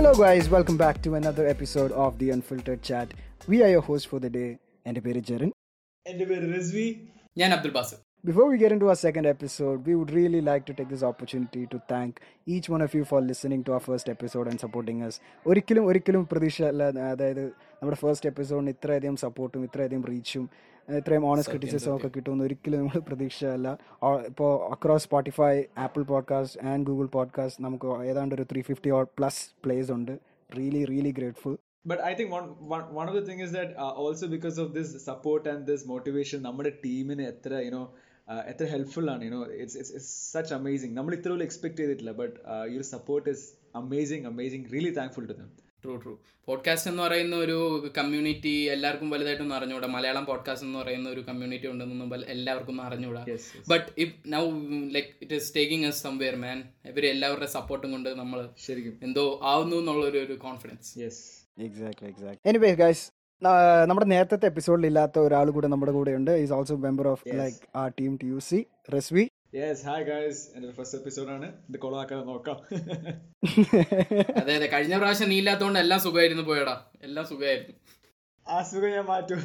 Hello, guys. Welcome back to another episode of the Unfiltered Chat. We are your hosts for the day, and പേര് ജെറിൻ എന്റെ പേര് റിസ്വി ഞാൻ Abdul Bas Before we get into our second episode, we would really like to take this opportunity to thank each one of you for listening to our first episode and supporting us. ഒരിക്കലും ഒരിക്കലും പ്രതീക്ഷ അല്ല അതായത് നമ്മുടെ ഫസ്റ്റ് എപ്പിസോഡിന് ഇത്രയധികം സപ്പോർട്ടും ഇത്രയധികം റീച്ചും ഇത്രയും ഓണസ്റ്റ് ക്രിറ്റിസിസം ഒക്കെ കിട്ടുമെന്ന് ഒരിക്കലും നമ്മൾ പ്രതീക്ഷയല്ല ഇപ്പോൾ across Spotify Apple podcast and Google podcast നമുക്ക് ഏതാണ്ട് ഒരു three fifty or plus place ഉണ്ട് really really grateful but I think one one of the thing is that also because of this support and this motivation നമ്മുടെ ടീമിന് എത്ര you know എത്ര helpful ആണ് you know it's it's it's such amazing നമ്മൾ ഇത്ര പോലും expect ചെയ്തിട്ടില്ല but your support is amazing amazing really thankful to them true true podcast എന്ന് പറയുന്ന ഒരു കമ്മ്യൂണിറ്റി എല്ലാവർക്കും വലുതായിട്ടൊന്നും അറിഞ്ഞുകൂടാ മലയാളം പോഡ്കാസ്റ്റ് എന്ന് പറയുന്ന ഒരു കമ്മ്യൂണിറ്റി ഉണ്ടെന്നൊന്നും വൽ- എല്ലാവർക്കും ഒന്നും അറിഞ്ഞുകൂടാ Yes, yes. But if now like it is taking us somewhere man ഇവർ എല്ലാവരുടെ സപ്പോർട്ടും കൊണ്ട് നമ്മൾ ശരിക്കും എന്തോ ആവുന്നു എന്നുള്ളൊരു ഒരു confidence yes exactly exact anyway guys നമ്മുടെ നേരത്തെ എപ്പിസോഡിൽ ഇല്ലാത്ത ഒരാൾ കൂടെ നമ്മുടെ കൂടെ ഉണ്ട് is also member of Yes. Like ആ team to you see Rezvi yes hi guys എന്റെ ഫസ്റ്റ് എപ്പിസോഡാണ് ഇത് കൊളാക്കാതെ നോക്കാം അതെ അതെ കഴിഞ്ഞ പ്രാവശ്യം നീ ഇല്ലാത്തതുകൊണ്ട് എല്ലാം സുഖമായിരുന്നു പോയടാ എല്ലാം സുഖമായിരുന്നു ആ സുഖം ഞാൻ മാറ്റും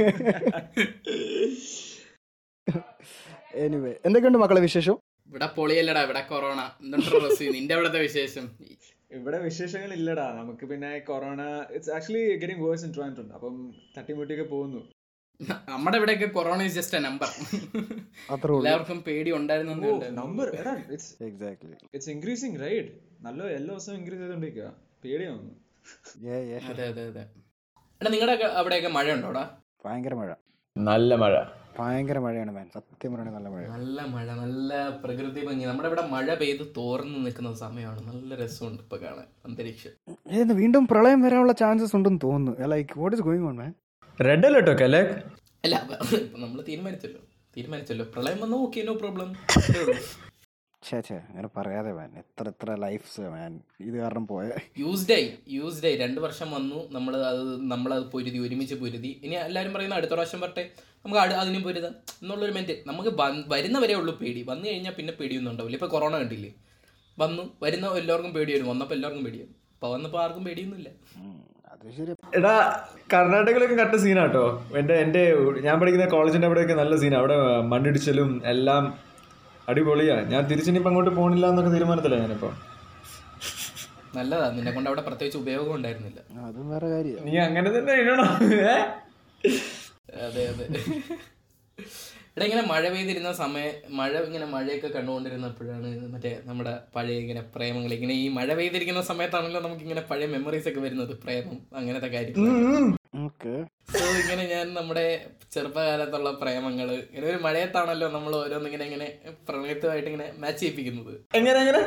എനിവേ എന്തൊക്കെയുണ്ട് മക്കളെ വിശേഷം ഇവിടെ പൊളിയല്ലടാ ഇവിടെ കൊറോണ എന്തുണ്ടോ റസി നിന്റെ അവിടുത്തെ വിശേഷം ഇവിടെ വിശേഷങ്ങൾ ഇല്ലടാ നമുക്ക് പിന്നെ corona it's actually getting worse in ട്രോയിട്ടുണ്ട് അപ്പം തട്ടിമുട്ടിയൊക്കെ പോകുന്നു നമ്മുടെ ഇവിടെയൊക്കെ corona is just a number അത്രേ ഉള്ളൂ എല്ലാവർക്കും പേടി ഉണ്ടായിരുന്നു നമ്പർ എടാ it's exactly it's increasing right നല്ല എല്ലാ ദിവസവും ഇൻക്രീസ് ചെയ്തോണ്ടിരിക്കുക പേടിയാവുന്നു അതെ അതെ അതെ എടാ നിങ്ങളുടെ അവിടെയൊക്കെ മഴ ഉണ്ടോടാ ഭയങ്കര മഴ നല്ല മഴ ഭയങ്കര മഴയാണ് മാൻ സത്യം പറയുന്നത് നല്ല മഴ നല്ല മഴ നല്ല പ്രകൃതി ഭംഗി നമ്മുടെ ഇവിടെ മഴ പെയ്ത് തോർന്ന് നിൽക്കുന്ന സമയമാണ് നല്ല രസമുണ്ട് ഇപ്പൊ കാണാൻ അന്തരീക്ഷം ഏത് വീണ്ടും പ്രളയം വരാനുള്ള ചാൻസസ് ഉണ്ടെന്ന് തോന്നുന്നു like what is going on man red alert ഒക്കെ അല്ലേ അല്ല ഇപ്പൊ നമ്മൾ തീരുമാനിച്ചല്ലോ തീരുമാനിച്ചല്ലോ പ്രളയം വന്നു ഓക്കെ നോ പ്രോബ്ലം ഛേ ഛേ അങ്ങനെ പറയാതെ മാൻ എത്ര എത്ര ലൈഫ്സ് മാൻ ഇത് കാരണം പോയ യൂസ്ഡ് ആയി യൂസ്ഡ് ആയി രണ്ട് വർഷം വന്നു നമ്മൾ അത് നമ്മളത് പൊരുതി ഒരുമിച്ച് പൊരുതി ഇനി എല്ലാവരും പറയുന്ന അടുത്ത പ്രാവശ്യം വരട്ടെ നമുക്ക് അട് അതിനും പൊരുതാം എന്നുള്ളൊരു മെന്റ് നമുക്ക് വന്ന് വരുന്നവരെ ഉള്ളൂ പേടി വന്നു കഴിഞ്ഞാൽ പിന്നെ പേടിയൊന്നും ഉണ്ടാവില്ല ഇപ്പൊ കൊറോണ കണ്ടില്ലേ വന്നു വരുന്ന എല്ലാവർക്കും പേടി വരും വന്നപ്പോൾ എല്ലാവർക്കും പേടി വരും ഇപ്പൊ വന്നപ്പോൾ ആർക്കും പേടിയൊന്നുമില്ല ഉം, അത് ശരി എടാ കർണാടകയിലൊക്കെ കട്ട സീനാട്ടോ എൻ്റെ എൻ്റെ ഞാൻ പഠിക്കുന്ന കോളേജിൻ്റെ അവിടെയൊക്കെ നല്ല സീനാണ് അവിടെ മണ്ണിടിച്ചിലും എല്ലാം അടിപൊളിയാ ഞാൻ തിരിച്ചിനിപ്പോൾ അങ്ങോട്ട് പോകണില്ല എന്നൊക്കെ തീരുമാനത്തില്ല ഞാനിപ്പോൾ നല്ലതാ നിന്നെ കൊണ്ട് അവിടെ പ്രത്യേകിച്ച് ഉപയോഗം ഉണ്ടായിരുന്നില്ല അതും വേറെ കാര്യം നീ അങ്ങനെ തന്നെ ഇടണോ ഏ? അതെ അതെ ഇവിടെ ഇങ്ങനെ മഴ പെയ്തിരുന്ന സമയം മഴ ഇങ്ങനെ മഴയൊക്കെ കണ്ടുകൊണ്ടിരുന്നപ്പോഴാണ് മറ്റേ നമ്മുടെ പഴയ ഇങ്ങനെ പ്രേമങ്ങൾ ഇങ്ങനെ ഈ മഴ പെയ്തിരിക്കുന്ന സമയത്താണല്ലോ നമുക്ക് ഇങ്ങനെ പഴയ മെമ്മറീസ് ഒക്കെ വരുന്നത് പ്രേമം അങ്ങനത്തെ കാര്യം ഓക്കെ സോ ഇങ്ങനെ ഞാൻ നമ്മുടെ ചെറുപ്പകാലത്തുള്ള പ്രേമങ്ങള് ഇങ്ങനെ ഒരു മഴയത്താണല്ലോ നമ്മൾ ഓരോന്ന് ഇങ്ങനെ ഇങ്ങനെ പ്രണയത്തുമായിട്ട് ഇങ്ങനെ മാച്ച് ചെയ്യിപ്പിക്കുന്നത് എങ്ങനെ എങ്ങനെ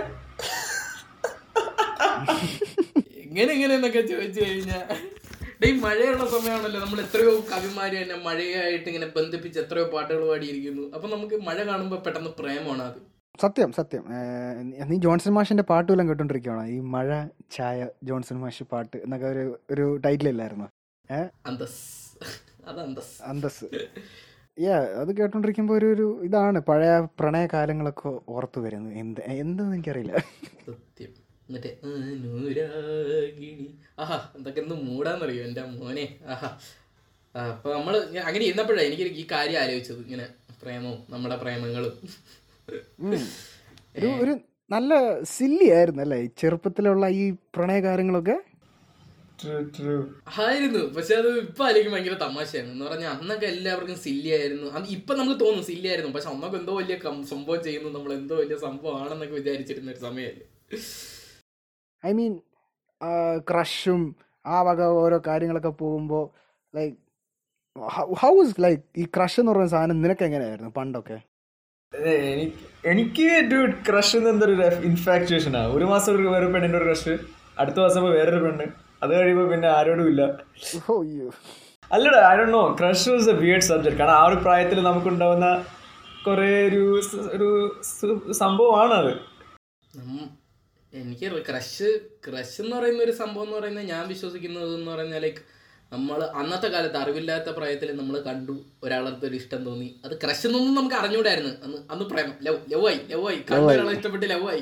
എങ്ങനെ എങ്ങനെ എന്നൊക്കെ ചോദിച്ചു കഴിഞ്ഞാൽ ഈ മഴയുള്ള സമയമാണല്ലോ നമ്മൾ എത്രയോ കവിമാര് തന്നെ മഴയായിട്ട് ഇങ്ങനെ ബന്ധിപ്പിച്ച് എത്രയോ പാട്ടുകൾ പാടിയിരിക്കുന്നു അപ്പൊ നമുക്ക് മഴ കാണുമ്പോൾ പെട്ടെന്ന് പ്രേമമാണ് അത് സത്യം സത്യം ഏഹ്, നീ ജോൺസൺ മാഷിന്റെ പാട്ട് വല്ലതും കേട്ടോണ്ടിരിക്കുകയാണോ ഈ മഴ ചായ ജോൺസൺ മാഷ് പാട്ട് എന്നൊക്കെ ഒരു ഒരു ടൈറ്റിൽ ഇല്ലായിരുന്നു ഏഹ് അന്തസ് അത് അന്തസ് അന്തസ് യാ അത് കേട്ടോണ്ടിരിക്കുമ്പോ ഒരു ഒരു ഇതാണ് പഴയ പ്രണയ കാലങ്ങളൊക്കെ ഓർത്തു വരുന്നത് എന്ത് എന്തെന്ന് എനിക്കറിയില്ല സത്യം എന്നിട്ട് അനുരാഗിണി ആഹാ എന്തൊക്കെ ഒന്ന് മൂടാന്നറിയോ എൻ്റെ മോനെ ആഹാ ആ, അപ്പൊ നമ്മള് ഇങ്ങനെ അങ്ങനെ ഇരുന്നപ്പോഴാണ് എനിക്ക് ഈ കാര്യം ആലോചിച്ചത് ഇങ്ങനെ പ്രേമവും നമ്മുടെ പ്രേമങ്ങളും ഉം. ഒരു ഒരു നല്ല സില്ലി ആയിരുന്നു അല്ലേ ഈ ചെറുപ്പത്തിലുള്ള ഈ പ്രണയ കാര്യങ്ങളൊക്കെ True, true. ആയിരുന്നു പക്ഷെ അത് ഇപ്പൊ ആയിരിക്കും ഭയങ്കര തമാശയാണ് എന്ന് പറഞ്ഞാൽ അന്നൊക്കെ എല്ലാവർക്കും സില്ലി ആയിരുന്നു അന്ന് ഇപ്പൊ നമുക്ക് തോന്നും സില്ലി ആയിരുന്നു പക്ഷെ അന്നൊക്കെ എന്തോ വലിയ കം- സംഭവം ചെയ്യുന്നു നമ്മൾ എന്തോ വലിയ സംഭവം ആണെന്നൊക്കെ വിചാരിച്ചിരുന്ന ഒരു സമയമല്ലേ ഐ മീൻ ക്രഷും ആ വക ഓരോ കാര്യങ്ങളൊക്കെ പോകുമ്പോൾ ലൈക്ക് ഹൗ ഇസ് ലൈക്ക് ഈ ക്രഷ് എന്ന് പറയുന്ന സാധനം നിനക്ക് എങ്ങനെയായിരുന്നു പണ്ടൊക്കെ ഏ, എനിക്ക് എനിക്ക് ഡ്യൂഡ് ക്രഷ് എന്തൊരു ഇൻഫാക്ച്വേഷനാ ഒരു മാസം ഒരു വേറെ പെണ്ണിൻ്റെ ഒരു ക്രഷ് അടുത്ത മാസം ഇപ്പൊ വേറൊരു പെണ്ണ് അത് കഴിയുമ്പോൾ പിന്നെ ആരോടും ഇല്ല ഓ അയ്യോ അല്ലടാ ഐ ഡോ know crush was a weird subject കാരണം ആ ഒരു പ്രായത്തിൽ നമുക്കുണ്ടാവുന്ന കുറേ ഒരു സ- ഒരു സ- സംഭവമാണ് അത് നമ്മ- എനിക്ക് ക്രഷ് ക്രഷ് എന്ന് പറയുന്ന ഒരു സംഭവം എന്ന് പറയുന്നത് ഞാൻ വിശ്വസിക്കുന്നത് എന്ന് പറഞ്ഞാൽ ലൈക്ക് നമ്മൾ അന്നത്തെ കാലത്ത് അറിവില്ലാത്ത പ്രായത്തിൽ നമ്മൾ കണ്ടു ഒരാളടുത്ത് ഒരു ഇഷ്ടം തോന്നി അത് ക്രഷ് എന്നൊന്നും നമുക്ക് അറിഞ്ഞൂടായിരുന്നു അന്ന് അന്ന് പ്രേമം ലവ് ലവ് ആയി ലവ് ആയി കണ്ട ഒരാളെ ഇഷ്ടപ്പെട്ട് ലവ് ആയി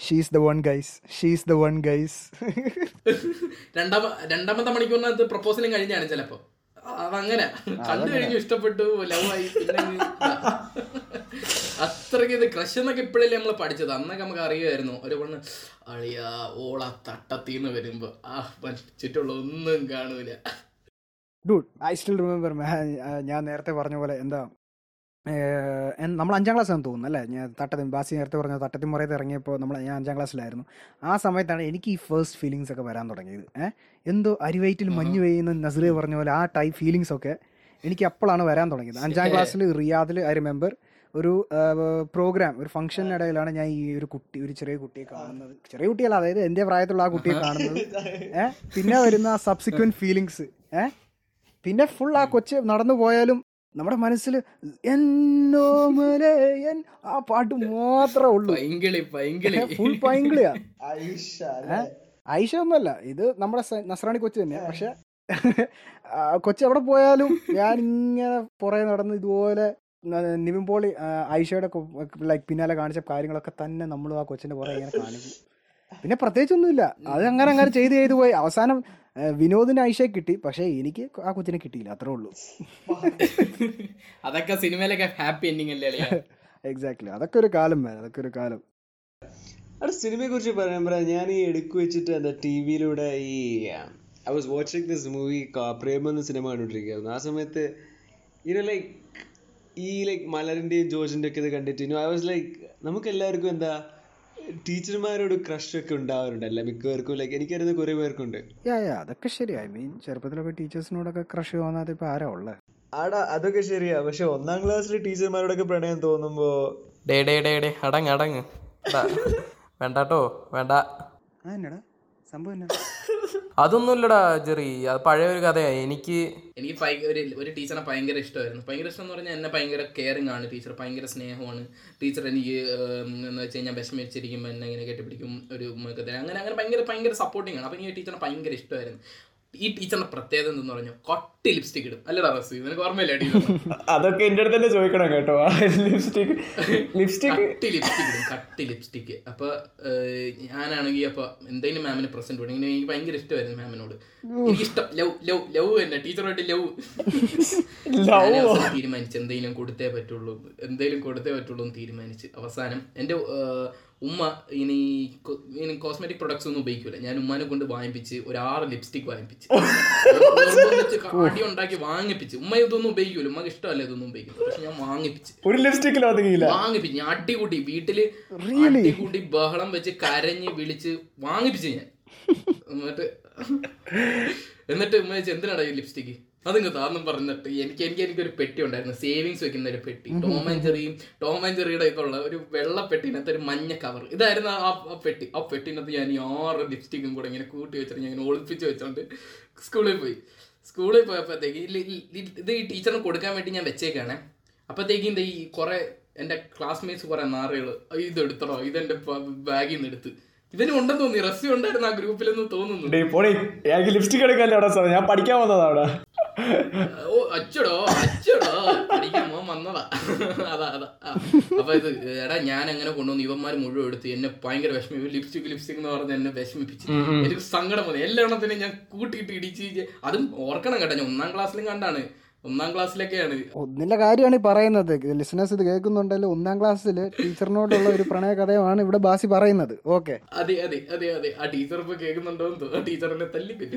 she's the one guys she's the one guys രണ്ടാമ രണ്ടാമത്തെ മണിക്കൂറിനകത്ത് പ്രപ്പോസലും കഴിഞ്ഞാണ് ചിലപ്പോ അതങ്ങനെ കണ്ടു കഴിഞ്ഞു ഇഷ്ടപ്പെട്ടു ലവ് ആയി പിന്നെ അങ്ങ് ഇതാ. അത്രയ്ക്ക് ഇത് ക്രഷ് എന്നൊക്കെ ഇപ്പോഴല്ലേ നമ്മൾ പഠിച്ചത് അന്നൊക്കെ നമുക്ക് അറിയുമായിരുന്നു ഒരു പെണ്ണ് അളിയാ ഓള തട്ടത്തിന്ന് വരുമ്പോ ആ മറ്റ് ചുറ്റുള്ള ഒന്നും കാണൂല ഡൂഡ് ഐ സ്റ്റിൽ റിമെമ്പർ ഞാൻ നേരത്തെ പറഞ്ഞ പോലെ എന്താ ഏഹ്, എൻ- നമ്മൾ അഞ്ചാം ക്ലാസ് ആണെന്ന് തോന്നുന്നു അല്ലേ ഞാൻ തട്ടത്തിൽ ബാസി നേരത്തെ പറഞ്ഞ തട്ടത്തിൽ മുറയത്ത് ഇറങ്ങിയപ്പോൾ നമ്മൾ ഞാൻ അഞ്ചാം ക്ലാസ്സിലായിരുന്നു ആ സമയത്താണ് എനിക്ക് ഈ ഫസ്റ്റ് ഫീലിങ്സ് ഒക്കെ വരാൻ തുടങ്ങിയത് ഏഹ് എന്തോ അരിവയറ്റിൽ മഞ്ഞ് പെയ്യുന്ന നസറിയ പറഞ്ഞ പോലെ ആ ടൈപ്പ് ഫീലിങ്സ് ഒക്കെ എനിക്ക് അപ്പോഴാണ് വരാൻ തുടങ്ങിയത് അഞ്ചാം ക്ലാസ്സിൽ റിയാദിൽ ഐ റിമെമ്പർ ഒരു പ്രോഗ്രാം ഒരു ഫംഗ്ഷൻ്റെ ഇടയിലാണ് ഞാൻ ഈ ഒരു കുട്ടി ഒരു ചെറിയ കുട്ടിയെ കാണുന്നത് ചെറിയ കുട്ടിയല്ല അതായത് എൻ്റെ പ്രായത്തിലുള്ള ആ കുട്ടിയെ കാണുന്നത് ഏഹ് പിന്നെ വരുന്ന ആ സബ്സിക്വൻറ്റ് ഫീലിങ്സ് ഏഹ് പിന്നെ ഫുൾ ആ കൊച്ച് നടന്നു പോയാലും നമ്മുടെ മനസ്സിൽ എന്നോമലെ എൻ ആ പാട്ട് മാത്രമേ ഉള്ളൂ പൈങ്കിളി പൈങ്കിളി ഫുൾ പൈങ്കിളിയാ ഐഷ ഒന്നുമല്ല ഇത് നമ്മുടെ സ- നസ്രാണി കൊച്ചു തന്നെയാ പക്ഷെ ആ കൊച്ചു എവിടെ പോയാലും ഞാൻ ഇങ്ങനെ പുറകെ നടന്ന് ഇതുപോലെ ന- നിവിൻ പോളി ആ, ഐഷയുടെ ലൈക്ക് പിന്നാലെ കാണിച്ച കാര്യങ്ങളൊക്കെ തന്നെ നമ്മൾ ആ കൊച്ചിന്റെ പുറകെ ഇങ്ങനെ കാണിക്കും പിന്നെ പ്രത്യേകിച്ചൊന്നുമില്ല അത് അങ്ങനെ അങ്ങനെ ചെയ്ത് ചെയ്ത് പോയി അവസാനം ആ, വിനോദിന് ഐഷയെ കിട്ടി പക്ഷെ എനിക്ക് ആ കൊച്ചിനെ കിട്ടിയില്ല അത്രേ ഉള്ളൂ അതൊക്കെ സിനിമയിലൊക്കെ ഹാപ്പി എൻഡിങ് അല്ലേ അളിയാ എക്സാക്ട്ലി അതൊക്കെ ഒരു കാലം വേണം അതൊക്കെ ഒരു കാലം അവിടെ സിനിമയെ കുറിച്ച് പറയുമ്പോൾ ഞാൻ ഈ എടുക്കു വെച്ചിട്ട് എന്താ ടി വിയിലൂടെ ഈ I was watching this movie Premam എന്ന സിനിമ കണ്ടുകൊണ്ടിരിക്കുകയായിരുന്നു ആ സമയത്ത് ഇങ്ങനെ ലൈക്ക് ഈ ലൈക്ക് മലറിൻ്റെയും ജോർജിൻ്റെ ഒക്കെ ഇത് കണ്ടിട്ട് ഐ വാസ് ലൈക്ക് നമുക്ക് എല്ലാവർക്കും എന്താ ടീച്ചർമാരോട് ക്രഷ് ഒക്കെ ഉണ്ടാവാറുണ്ടല്ല മിക്കവർക്കും ലൈക്ക് എനിക്കറിയുന്ന കുറേ പേർക്കുണ്ട് യാ യാ അതൊക്കെ ശരി ഐ മീൻ ചെറുപ്പത്തിലൊക്കെ ടീച്ചേഴ്സിനോടൊക്കെ ക്രഷ് തോന്നാതെ ഇപ്പൊ ആരാ ഉള്ളത് ആടാ അതൊക്കെ ശരിയാ പക്ഷെ ഒന്നാം ക്ലാസ്സിൽ ടീച്ചർമാരോടൊക്കെ പ്രണയം തോന്നുമ്പോ ഡേ ഡേ ഡേ ഡേ അടങ്ങ് അടങ്ങ് വേണ്ടാട്ടോ വേണ്ട ആ എന്നടാ സംഭവം എന്നാ അതൊന്നുമില്ലടാ ജെറി അത് പഴയ ഒരു കഥയാണ് എനിക്ക് എനിക്ക് ഭയ- ഒരു ഒരു ടീച്ചറിനെ ഭയങ്കര ഇഷ്ടമായിരുന്നു ഭയങ്കര ഇഷ്ടം എന്ന് പറഞ്ഞാൽ എന്നെ ഭയങ്കര കെയറിങ് ആണ് ടീച്ചർ ഭയങ്കര സ്നേഹമാണ് ടീച്ചർ എനിക്ക് ഏം, എന്ന് വെച്ച് കഴിഞ്ഞാൽ വിഷമിച്ചിരിക്കുമ്പോൾ എന്നെ ഇങ്ങനെ കെട്ടിപ്പിടിക്കും ഒരു ഉമ്മയൊക്കെ തരാം അങ്ങനെ അങ്ങനെ ഭയങ്കര ഭയങ്കര സപ്പോർട്ടിങ് ആണ് അപ്പം ഈ ടീച്ചറിനെ ഭയങ്കര ഇഷ്ടമായിരുന്നു ഈ ടീച്ചറിന്റെ പ്രത്യേകത എന്തെന്ന് പറഞ്ഞു കൊട്ടി ലിപ്സ്റ്റിക് ഇടും അല്ലടാ റസ് നിനക്ക് ഓർമ്മയില്ല ടീച്ചർ അതൊക്കെ എന്റെ അടുത്ത് തന്നെ ചോദിക്കണം കേട്ടോ ലിപ്സ്റ്റിക് ലിപ്സ്റ്റിക് കട്ടി ലിപ്സ്റ്റിക് ഇടും കട്ടി ലിപ്സ്റ്റിക് അപ്പൊ ഏഹ്, ഞാനാണെങ്കിൽ അപ്പൊ എന്തെങ്കിലും മാമിന് പ്രസന്റ് കൊടുക്കും ഇങ്ങനെ എനിക്ക് ഭയങ്കര ഇഷ്ടമായിരുന്നു മാമിനോട് എനിക്ക് ഇഷ്ടം ലവ് ലവ് ലവ് തന്നെ ടീച്ചറുമായിട്ട് ലവ് തീരുമാനിച്ചു എന്തെങ്കിലും കൊടുത്തേ പറ്റുള്ളൂ എന്തെങ്കിലും കൊടുത്തേ പറ്റുള്ളൂ എന്ന് തീരുമാനിച്ച് അവസാനം എൻ്റെ ഏഹ്, ഉമ്മ ഇനി കൊ- ഇനി കോസ്മെറ്റിക് പ്രൊഡക്ട്സ് ഒന്നും ഉപയോഗിക്കൂല ഞാൻ ഉമ്മാനെ കൊണ്ട് വാങ്ങിപ്പിച്ച് ഒരു ആറ് ലിപ്സ്റ്റിക് വാങ്ങിപ്പിച്ച് നിർബന്ധിച്ച് കാടി ഉണ്ടാക്കി വാങ്ങിപ്പിച്ച് ഉമ്മ ഇതൊന്നും ഉപയോഗിക്കൂല ഉമ്മക്ക് ഇഷ്ടമല്ല ഇതൊന്നും ഉപയോഗിക്കുന്നത് പക്ഷെ ഞാൻ വാങ്ങിപ്പിച്ച് ഒരു ലിപ്സ്റ്റിക്കിൽ ഒതുങ്ങിയില്ല വാങ്ങിപ്പിച്ചു ഞാൻ അടികൂട്ടി വീട്ടില് അടികൂട്ടി ബഹളം വെച്ച് കരഞ്ഞ് വിളിച്ച് വാങ്ങിപ്പിച്ചു ഞാൻ എന്നിട്ട് എന്നിട്ട് ഉമ്മ ചോദിച്ചു എന്തിനാടാ ഈ ലിപ്സ്റ്റിക്ക് അതിങ്ങ് താന്നും പറഞ്ഞിട്ട് എനിക്ക് എനിക്ക് എനിക്കൊരു പെട്ടി ഉണ്ടായിരുന്നു സേവിങ്സ് വെക്കുന്ന ഒരു പെട്ടി ടോം ആൻഡ് ജെറിയും ടോം ആൻഡ് ജെറിയുടെ ഒക്കെ ഉള്ള ഒരു വെള്ള പെട്ടിനകത്ത് ഒരു മഞ്ഞ കവർ ഇതായിരുന്നു ആ ആ പെട്ടി ആ പെട്ടിനകത്ത് ഞാൻ ഈ ആറ് ലിപ്സ്റ്റിക്കും കൂടെ ഇങ്ങനെ കൂട്ടി വെച്ചിട്ട് ഞാൻ ഇങ്ങനെ ഒളിപ്പിച്ച് വെച്ചോണ്ട് സ്കൂളിൽ പോയി സ്കൂളിൽ പോയപ്പോഴത്തേക്ക് ഈ ലി- ലി- ഇത് ഈ ടീച്ചറിന് കൊടുക്കാൻ വേണ്ടി ഞാൻ വെച്ചേക്കാണ് അപ്പോഴത്തേക്കും എന്താ ഈ കുറെ എൻ്റെ ക്ലാസ്മേറ്റ്സ് കുറെ നാറുകള് ഇത് എടുത്തടോ ഇതെന്റെ ബാഗിൽ നിന്ന് എടുത്ത് ഇവനും ഉണ്ടെന്ന് തോന്നി റസ്സി ഉണ്ടായിരുന്നു ആ ഗ്രൂപ്പിലെന്ന് തോന്നുന്നു ഡേ പോടി എനിക്ക് ലിപ്സ്റ്റിക് എടുക്കാല്ലേ അവിടെ സാർ ഞാൻ പഠിക്കാൻ വന്നതാ അവിടെ ഓ അച്ചടോ അച്ചടോ പഠിക്കാൻ മോൻ വന്നതാ അതാ അതാ ആ. അപ്പൊ ഇത് എടാ ഞാൻ അങ്ങനെ കൊണ്ടുവന്നു ഇവന്മാർ മുഴുവൻ എടുത്ത് എന്നെ ഭയങ്കര വിഷമി ലിപ്സ്റ്റിക് ലിപ്സ്റ്റിക് എന്ന് പറഞ്ഞ് എന്നെ വിഷമിപ്പിച്ച് എനിക്ക് സങ്കടം വന്നു എല്ലാത്തിനും ഞാൻ കൂട്ടിയിട്ട് ഇടിച്ച് അതും ഓർക്കണം കേട്ടോ ഞാൻ ഒന്നാം ക്ലാസ്സിലും കണ്ടാണ് ഒന്നാം ക്ലാസ്സിലൊക്കെയാണ് ഒന്നിന്റെ കാര്യമാണ് ഈ പറയുന്നത് ലിസണേഴ്സ് ഇത് കേൾക്കുന്നുണ്ടല്ലോ ഒന്നാം ക്ലാസ്സിൽ ടീച്ചറിനോടുള്ള ഒരു പ്രണയ കഥയാണ് ഇവിടെ ബാസി പറയുന്നത് ഓക്കെ അതെ അതെ അതെ അതെ ആ ടീച്ചർ ഇപ്പൊ കേൾക്കുന്നുണ്ടോ എന്ന് തോന്നുന്നു ടീച്ചറിനെ തല്ലിപ്പില്ല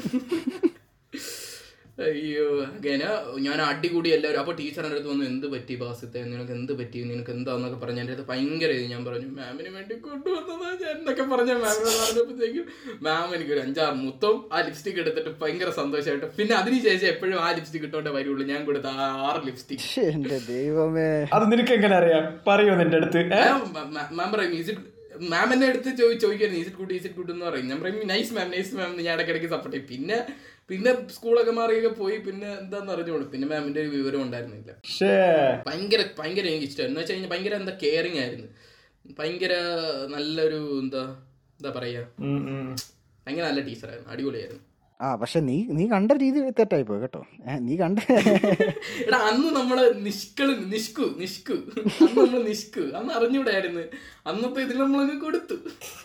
അയ്യോ അങ്ങനെ ഞാൻ അടികൂടി എല്ലാവരും അപ്പൊ ടീച്ചറിന്റെ അടുത്ത് വന്നു എന്ത് പറ്റി ബാസത്തെ നിനക്ക് എന്ത് പറ്റി നിനക്ക് എന്താന്നൊക്കെ പറഞ്ഞു എൻ്റെ അടുത്ത് ഭയങ്കര ഇത് ഞാൻ പറഞ്ഞു മാമിന് വേണ്ടി കൊണ്ടുവന്നതാ ഞാൻ എന്നൊക്കെ പറഞ്ഞ മാമിനോട് പറഞ്ഞപ്പോഴത്തേക്കും മാം എനിക്ക് ഒരു അഞ്ചാറ് മുത്തം ആ ലിപ്സ്റ്റിക് എടുത്തിട്ട് ഭയങ്കര സന്തോഷമായിട്ട് പിന്നെ അതിനുശേഷം എപ്പോഴും ആ ലിപ്സ്റ്റിക് ഇട്ടോണ്ടേ വരുള്ളൂ ഞാൻ കൊടുത്ത ആ ആറ് ലിപ്സ്റ്റിക് എന്റെ ദൈവമേ അത് നിനക്ക് എങ്ങനെ അറിയാം പറയൂ നിന്റെ അടുത്ത് ഏ? മാം പറയും ഈസ് ഇറ്റ് മാം എന്നെ അടുത്ത് ചോദി ചോദിക്കായിരുന്നു is it good is it good എന്ന് പറയും ഞാൻ പറയും നൈസ് മാം നൈസ് മാം ഞാൻ ഇടയ്ക്കിടയ്ക്ക് സപ്പോർട്ട് ചെയ്യും പിന്നെ പിന്നെ സ്കൂളൊക്കെ മാറിയൊക്കെ പോയി പിന്നെ എന്താന്ന് അറിഞ്ഞോളൂ പിന്നെ മാമിന്റെ ഒരു വിവരം ഉണ്ടായിരുന്നില്ല ശ്ശേ. ഭയങ്കര ഭയങ്കര എനിക്ക് ഇഷ്ടമായിരുന്നു എന്ന് വെച്ച് കഴിഞ്ഞാൽ ഭയങ്കര എന്താ കെയറിങ് ആയിരുന്നു ഭയങ്കര നല്ലൊരു എന്താ എന്താ പറയാ ഉം, ഉം. ഭയങ്കര നല്ല ടീച്ചറായിരുന്നു അടിപൊളിയായിരുന്നു ആ പക്ഷെ നീ നീ കണ്ട രീതി തെറ്റായി പോയി കേട്ടോ ഏ, നീ കണ്ട എടാ അന്ന് നമ്മള് നിഷ്കള് നിഷ്കു നിഷ്കു അന്ന് നമ്മള് നിഷ്കു അന്ന് അറിഞ്ഞൂടായിരുന്നു അന്നത്തെ ഇതിൽ നമ്മളങ്ങ് കൊടുത്തു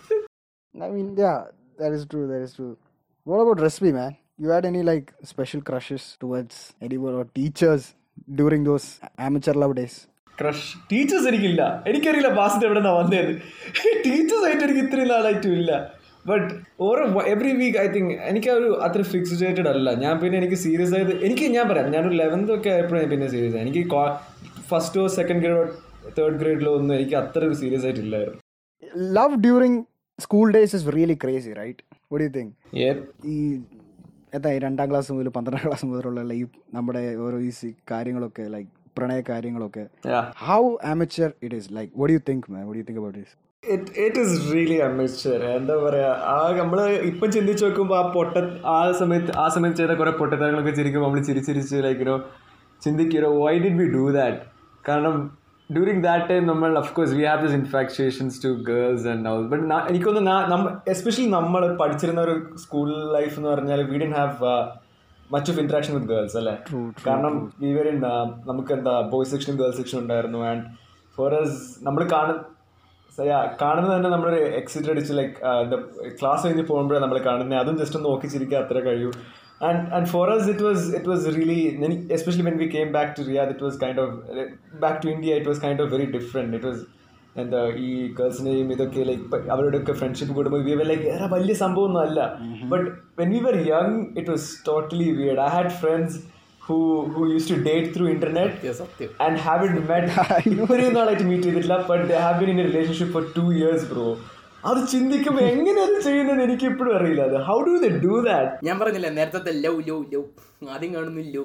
I mean, yeah, that is true. That is true. What about Respi, man? You had any like special crushes towards anyone or teachers during those amateur love days? Crush teachers എനിക്കില്ല എനിക്കറിയില്ല ബാസിന്റെ എവിടെ നിന്നാ വന്നേന്ന് ടീച്ചേഴ്സ് ആയിട്ട് എനിക്ക് ഇത്രയും നാളായിട്ടും ഇല്ല but ഓരോ every week I think എനിക്ക് ആ ഒരു അത്ര ഫിക്സ്ഡേറ്റഡ് അല്ല ഞാൻ പിന്നെ എനിക്ക് സീരിയസ് ആയത് എനിക്ക് ഞാൻ പറയാം ഞാനൊരു ലെവൻത്ത് ഒക്കെ ആയപ്പോഴും പിന്നെ സീരിയസ് ആയി എനിക്ക് ഫസ്റ്റോ സെക്കൻഡ് ഗ്രേഡോ തേർഡ് ഗ്രേഡിലോ ഒന്നും എനിക്ക് അത്ര ഒരു സീരിയസ് ആയിട്ടില്ലായിരുന്നു Love during school days is really crazy, right? What do you think? ഈ എന്താ ഈ രണ്ടാം ക്ലാസ് മുതൽ പന്ത്രണ്ടാം ക്ലാസ് മുതലുള്ള ഈ നമ്മുടെ ഓരോ ഈ സി- കാര്യങ്ങളൊക്കെ ലൈക്ക് പ്രണയ കാര്യങ്ങളൊക്കെ how amateur it is like what do you think man what do you think about this it is really amateur എന്താ പറയാ ആ നമ്മള് ഇപ്പം ചിന്തിച്ച് നോക്കുമ്പോൾ ആ പൊട്ട ആ സമയത്ത് ആ സമയത്ത് ചെയ്ത കുറെ പൊട്ടത്തരങ്ങളൊക്കെ ചിരിക്കുമ്പോൾ നമ്മൾ ചിരിച്ചിരിച്ച് ലൈക്ക് യുനോ ചിന്തിക്കോ why did we do that കാരണം ഡ്യൂറിങ് ദാറ്റ് ടൈം നമ്മൾ of course we have this infatuations to girls and ഔ ബട്ട് എനിക്കൊന്ന് എസ്പെഷ്യലി നമ്മൾ പഠിച്ചിരുന്ന ഒരു സ്കൂൾ ലൈഫ് എന്ന് പറഞ്ഞാൽ we didn't have much of interaction with girls അല്ലേ കാരണം ഇവർ നമുക്ക് എന്താ ബോയ്സ് സെക്ഷൻ ഗേൾസ് സെക്ഷൻ ഉണ്ടായിരുന്നു ആൻഡ് ഫോർ എസ് നമ്മൾ കാണുന്ന സയാ കാണുന്നത് തന്നെ നമ്മളൊരു എക്സിറ്റ് അടിച്ച് ലൈക്ക് എന്താ ക്ലാസ് കഴിഞ്ഞ് പോകുമ്പോഴാണ് നമ്മൾ കാണുന്നത് അതും ജസ്റ്റ് ഒന്ന് നോക്കി ചിരിക്കുക അത്ര കഴിയൂ and and for us it was it was really especially when we came back to Riyadh it was kind of back to India it was kind of very different it was എന്താ ഈ ഗേൾസിനെയും ഇതൊക്കെ like അവരുടെയൊക്കെ friendship കൂടുമ്പോൾ we were like വേറെ വലിയ സംഭവമൊന്നും അല്ല but when we were young it was totally weird I had friends who who used to date through internet സത്യം and haven't met ഇത്രയും നാളായിട്ട് മീറ്റ് ചെയ്തിട്ടില്ല but they have been in a relationship for two years bro അത് ചിന്തിക്കുമ്പോൾ എങ്ങനെ അത് ചെയ്യുന്നത് എനിക്ക് ഇപ്പോഴും അറിയില്ല അത് how do they do that ഞാൻ പറഞ്ഞില്ലേ നേരത്തെ ലവ് ലവ് ലവ് ആദ്യം കാണുന്നു ലവ്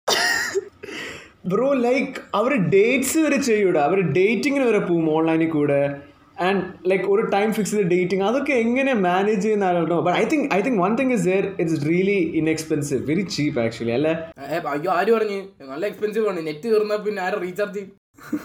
ബ്രോ ലൈക്ക് അവർ ഡേറ്റ്സ് വരെ ചെയ്യൂടാ അവർ ഡേറ്റിങ്ങിന് വരെ പോവും ഓൺലൈനിൽ കൂടെ ആൻഡ് ലൈക്ക് ഒരു ടൈം ഫിക്സ് ചെയ്ത ഡേറ്റിംഗ് അതൊക്കെ എങ്ങനെ മാനേജ് ചെയ്യുന്ന ആളുണ്ടോ but I think I think one thing is there it's really inexpensive very cheap actually അല്ലേ ഏ, അയ്യോ ആര് പറഞ്ഞു നല്ല എക്സ്പെൻസീവ് ആണ് നെറ്റ് തീർന്നാ പിന്നെ ആരും റീചാർജ് ചെയ്യും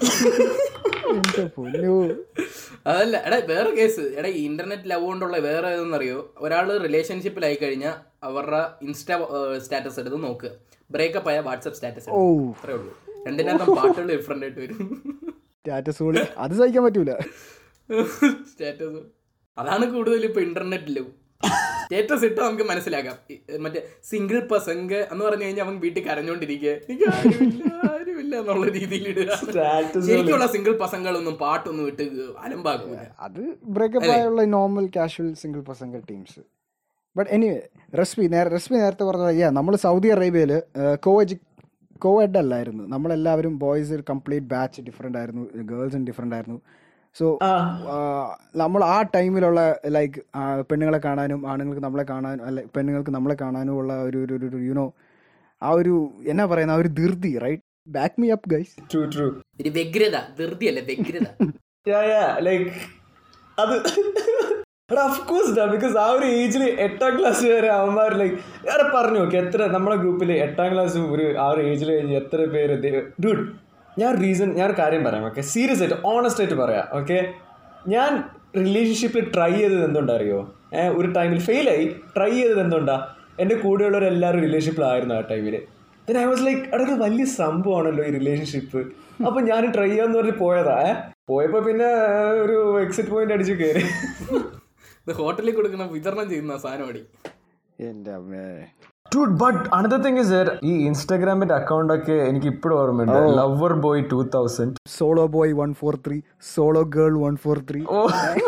എന്റെ പൊന്നോ. അതല്ല എടാ വേറെ കേസ് എടാ ഈ ഇന്റർനെറ്റ് ലവ് കൊണ്ടുള്ള വേറെ ഏതെന്നറിയോ ഒരാൾ റിലേഷൻഷിപ്പിലായി കഴിഞ്ഞാൽ അവരുടെ ഇൻസ്റ്റാ സ്റ്റാറ്റസ് എടുത്ത് നോക്കുക ബ്രേക്കപ്പ് ആയ വാട്സപ്പ് സ്റ്റാറ്റസ് ഓ അത്രേ ഉള്ളൂ രണ്ടിനകത്തും പാട്ടുകൾ ഡിഫറെന്റ് ആയിട്ട് വരും സ്റ്റാറ്റസ് കൂടി അത് സഹിക്കാൻ പറ്റൂല സ്റ്റാറ്റസ് അതാണ് കൂടുതൽ ഇപ്പൊ ഇന്റർനെറ്റ് ലവ് സ്റ്റാറ്റസ് ഇട്ട് നമുക്ക് മനസ്സിലാക്കാം ഈ, മറ്റേ സിംഗിൾ പസംഗ് എന്ന് പറഞ്ഞു കഴിഞ്ഞാൽ അവൻ വീട്ടിൽ കരഞ്ഞോണ്ടിരിക്കുക എനിക്ക് ആരുമില്ല ആരുമില്ല എന്നുള്ള രീതിയിൽ ഇടുക Status ശരിക്കുള്ള സിംഗിൾ പസങ്ങളൊന്നും പാട്ടൊന്നും ഇട്ട് അലമ്പാക്കൂല അത് ബ്രേക്കപ്പ് ആയുള്ള normal casual single person teams but anyway Respi നേരെ റെസ്പി നേരത്തെ പറഞ്ഞ യാ നമ്മൾ സൗദി അറേബ്യയിൽ കോ എജു കോ എഡ് അല്ലായിരുന്നു നമ്മളെല്ലാവരും ബോയ്സ് കംപ്ലീറ്റ് ബാച്ച് ഡിഫറെൻ്റ് ആയിരുന്നു ഗേൾസും ഡിഫറെൻ്റ് ആയിരുന്നു സോ നമ്മൾ ആ ടൈമിലുള്ള ലൈക്ക് പെണ്ണുങ്ങളെ കാണാനും ആണുങ്ങൾക്ക് നമ്മളെ കാണാനും അല്ല പെണ്ണുങ്ങൾക്ക് നമ്മളെ കാണാനും ഉള്ള ഒരു ഒരു ഒരു യുനോ ആ ഒരു എന്നാ പറയുന്ന ആ ഒരു ധൃതി right back me up guys true true ഒരു വ്യഗ്രത ധൃതിയല്ല വ്യഗ്രത യാ യാ ലൈക്ക് അത് എടാ അഫ്കോഴ്സ് ഡാ ബിക്കോസ് ആ ഒരു ഏജിൽ എട്ടാം ക്ലാസ് വരെ അവന്മാർ ലൈക്ക് വേറെ പറഞ്ഞു നോക്കി എത്ര നമ്മളെ ഗ്രൂപ്പിൽ എട്ടാം ക്ലാസ് ഒരു ആ ഒരു ഏജിൽ കഴിഞ്ഞ് എത്ര പേര് ഡൂഡ് ഞാൻ റീസൺ ഞാൻ ഒരു കാര്യം പറയാം ഓക്കെ സീരിയസ് ആയിട്ട് ഓണസ്റ്റ് ആയിട്ട് പറയാം ഓക്കെ ഞാൻ റിലേഷൻഷിപ്പിൽ ട്രൈ ചെയ്തത് എന്തുകൊണ്ടറിയോ ഏഹ് ഒരു ടൈമിൽ ഫെയിലായി ട്രൈ ചെയ്തത് എന്തുകൊണ്ടാ എൻ്റെ കൂടെയുള്ളവരെല്ലാവരും റിലേഷൻഷിപ്പിലായിരുന്നു ആ ടൈമിൽ ദെൻ ഐ വാസ് ലൈക്ക് അതൊക്കെ വലിയ സംഭവമാണല്ലോ ഈ റിലേഷൻഷിപ്പ് അപ്പൊ ഞാൻ ട്രൈ ചെയ്യാന്ന് പറഞ്ഞ് പോയതാ ഏ പോയപ്പോ പിന്നെ ഏർ, ഒരു എക്സിറ്റ് പോയിന്റ് അടിച്ച് കയറി ഇത് ഹോട്ടലിൽ കൊടുക്കുന്ന വിതരണം ചെയ്യുന്ന സാധനമടി എൻ്റെ അമ്മേ dude but another thing is ഈ ഇൻസ്റ്റാഗ്രാമിന്റെ അക്കൗണ്ട് ഒക്കെ എനിക്ക് ഇപ്പോഴും ഓർമ്മയുണ്ട് lover boy two thousand solo boy one four three solo girl one four three ഓ